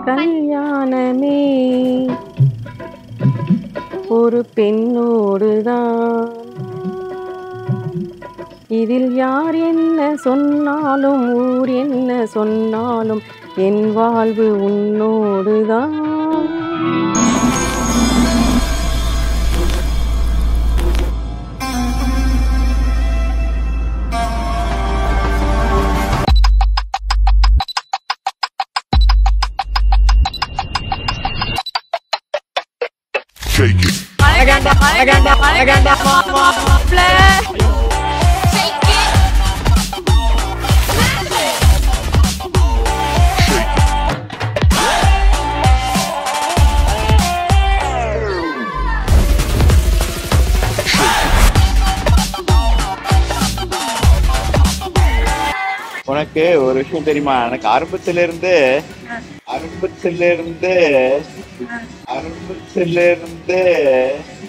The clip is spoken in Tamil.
கல்யாணமே ஒரு பெண்ணோடுதான் இதில் யார் என்ன சொன்னாலும் ஊர் என்ன சொன்னாலும் என் வாழ்வு உன்னோடுதான் Shake it. மலைகண்ட மலைகண்ட மலைகண்ட மாப்பிள்ள உனக்கு ஒரு விஷயம் தெரியுமா எனக்கு ஆரம்பத்துல இருந்து ஆரம்பத்துல இருந்து ஆரம்பத்துல இருந்து